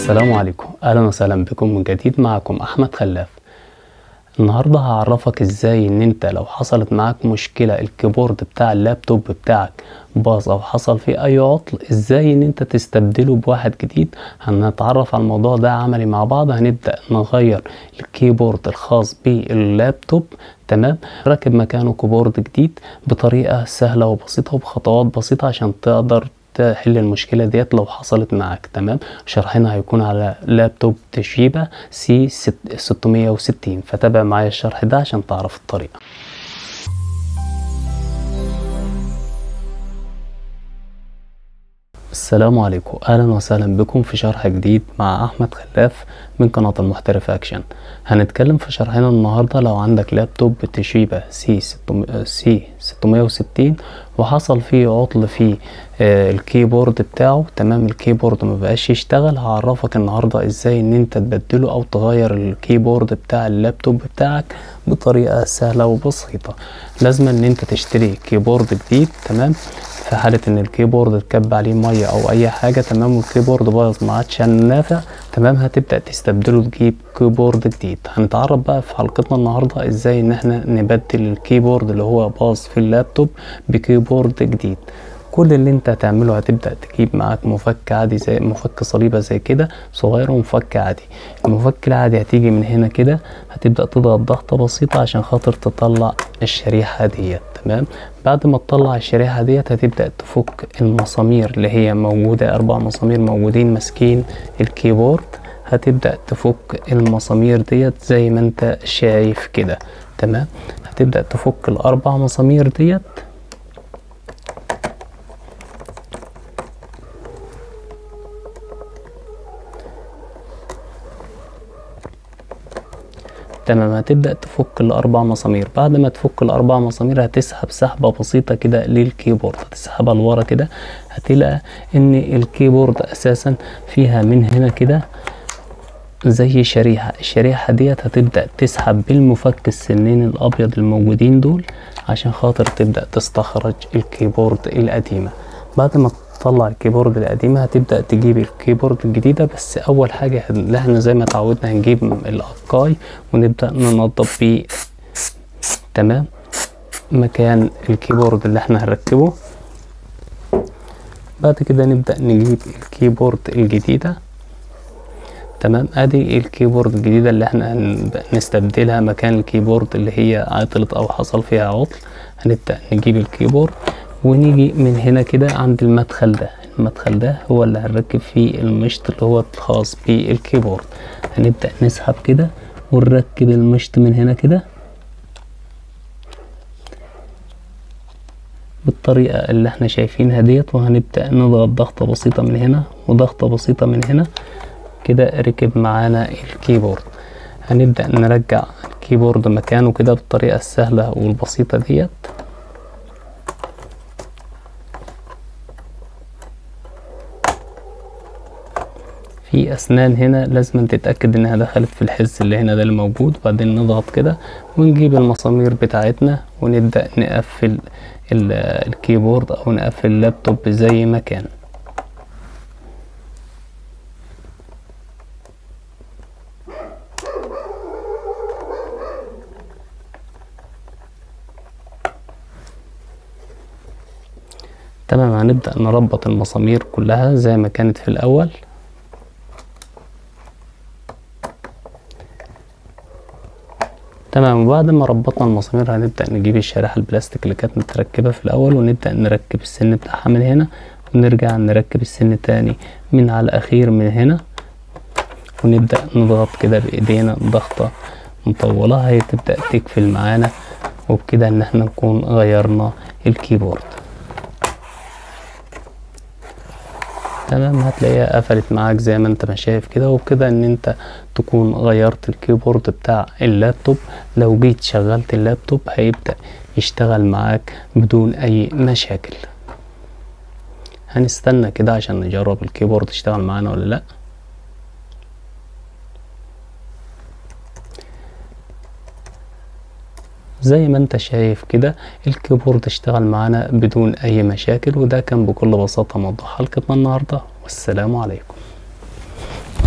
السلام عليكم اهلا وسهلا بكم من جديد معكم احمد خلاف النهارده هعرفك ازاي ان انت لو حصلت معاك مشكله الكيبورد بتاع اللابتوب بتاعك باظ او حصل فيه اي عطل ازاي ان انت تستبدله بواحد جديد هنتعرف على الموضوع ده عملي مع بعض هنبدا نغير الكيبورد الخاص باللابتوب تمام راكب مكانه كيبورد جديد بطريقه سهله وبسيطه وبخطوات بسيطه عشان تقدر تحل المشكله ديت لو حصلت معاك تمام شرحنا هيكون على لابتوب تشيبا سي 660 فتابع معايا الشرح ده عشان تعرف الطريقه السلام عليكم اهلا وسهلا بكم في شرح جديد مع احمد خلاف من قناه المحترف اكشن هنتكلم في شرحنا النهارده لو عندك لابتوب تشيبا سي سي 660 وحصل فيه عطل في آه الكيبورد بتاعه تمام الكيبورد ما بقاش يشتغل هعرفك النهارده ازاي ان انت تبدله او تغير الكيبورد بتاع اللابتوب بتاعك بطريقه سهله وبسيطه لازم ان انت تشتري كيبورد جديد تمام في حالة ان الكيبورد اتكب عليه مية او اي حاجة تمام والكيبورد بايظ ما عادش نافع تمام هتبدأ تستبدله تجيب كيبورد جديد هنتعرف بقى في حلقتنا النهاردة ازاي ان احنا نبدل الكيبورد اللي هو باظ في اللابتوب بكيبورد جديد كل اللي انت هتعمله هتبدأ تجيب معاك مفك عادي زي مفك صليبة زي كده صغير ومفك عادي المفك العادي هتيجي من هنا كده هتبدأ تضغط ضغطة بسيطة عشان خاطر تطلع الشريحة ديت تمام بعد ما تطلع الشريحة ديت هتبدأ تفك المسامير اللي هي موجودة أربع مسامير موجودين ماسكين الكيبورد هتبدأ تفك المسامير ديت زي ما انت شايف كده تمام هتبدأ تفك الأربع مسامير ديت تمام هتبدأ تفك الأربع مسامير بعد ما تفك الأربع مسامير هتسحب سحبة بسيطة كده للكيبورد هتسحبها لورا كده هتلاقي إن الكيبورد أساسا فيها من هنا كده زي شريحة الشريحة ديت هتبدأ تسحب بالمفك السنين الأبيض الموجودين دول عشان خاطر تبدأ تستخرج الكيبورد القديمة بعد ما تطلع الكيبورد القديمة هتبدأ تجيب الكيبورد الجديدة بس أول حاجة اللي احنا زي ما اتعودنا هنجيب الأقاي ونبدأ ننضف بيه تمام مكان الكيبورد اللي احنا هنركبه بعد كده نبدأ نجيب الكيبورد الجديدة تمام ادي الكيبورد الجديدة اللي احنا نستبدلها مكان الكيبورد اللي هي عطلت او حصل فيها عطل هنبدأ نجيب الكيبورد ونيجي من هنا كده عند المدخل ده المدخل ده هو اللي هنركب فيه المشط اللي هو الخاص بالكيبورد هنبدأ نسحب كده ونركب المشط من هنا كده بالطريقة اللي احنا شايفينها ديت وهنبدأ نضغط ضغطة بسيطة من هنا وضغطة بسيطة من هنا كده ركب معانا الكيبورد هنبدأ نرجع الكيبورد مكانه كده بالطريقة السهلة والبسيطة ديت في اسنان هنا لازم تتاكد انها دخلت في الحز اللي هنا ده اللي موجود وبعدين نضغط كده ونجيب المسامير بتاعتنا ونبدا نقفل الكيبورد او نقفل اللابتوب زي ما كان تمام هنبدأ نربط المسامير كلها زي ما كانت في الأول تمام وبعد ما ربطنا المسامير هنبدأ نجيب الشريحة البلاستيك اللي كانت متركبة في الأول ونبدأ نركب السن بتاعها من هنا ونرجع نركب السن تاني من على الأخير من هنا ونبدأ نضغط كده بإيدينا ضغطة مطولة هي تبدأ تقفل معانا وبكده إن احنا نكون غيرنا الكيبورد تمام هتلاقيها قفلت معاك زي ما انت ما شايف كده وبكده ان انت تكون غيرت الكيبورد بتاع اللابتوب لو جيت شغلت اللابتوب هيبدأ يشتغل معاك بدون اي مشاكل هنستنى كده عشان نجرب الكيبورد يشتغل معانا ولا لا زي ما انت شايف كده الكيبورد اشتغل معانا بدون اي مشاكل وده كان بكل بساطة موضوع حلقتنا النهاردة والسلام عليكم